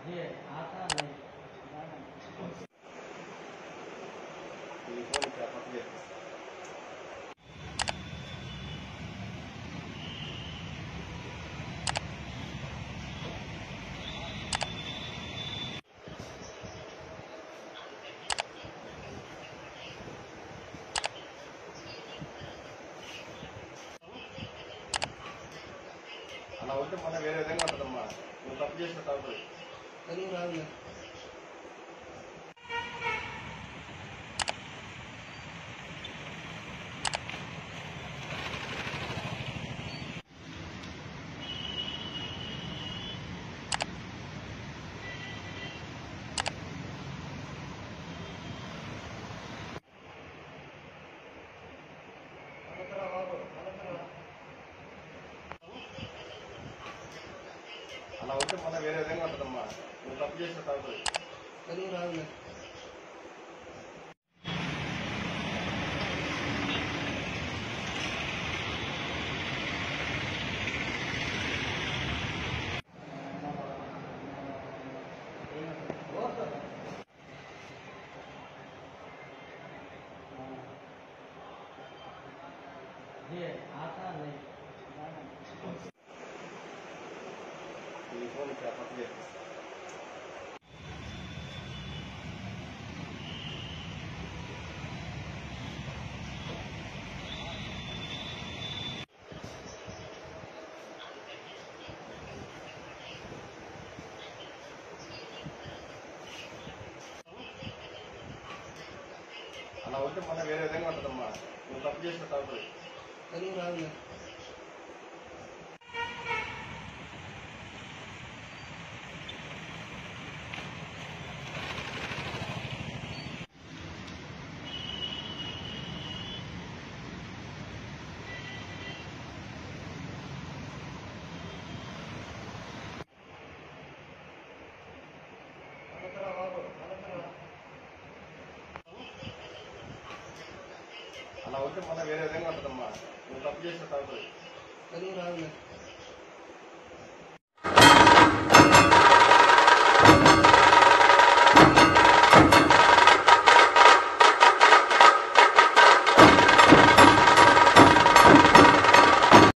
ये आता नहीं ఈ ఫోన్ ఇక్కడ పక్కన అలా ఉంటే మన వేరే విధంగా ఉంటుందమ్మా నువ్వు తప్పు చేసిన తప్పు తెలుగు రాదు అలా ఉంటే మన వేరే విధంగా ఉంటుందమ్మా నువ్వు తప్పు చేసిన తప్పు తెలుగు రాదు ये आता नहीं ఈ ఫోన్ ఇక్కడ పక్కన అలా ఉంటే మన వేరే విధంగా ఉంటుందమ్మా నువ్వు తప్పు చేసిన తప్పు తెలుగు రాదు అలా ఉంటే మన వేరే విధంగా ఉంటుందమ్మా నువ్వు తప్పు చేసిన తప్పు తెలుగు రాదు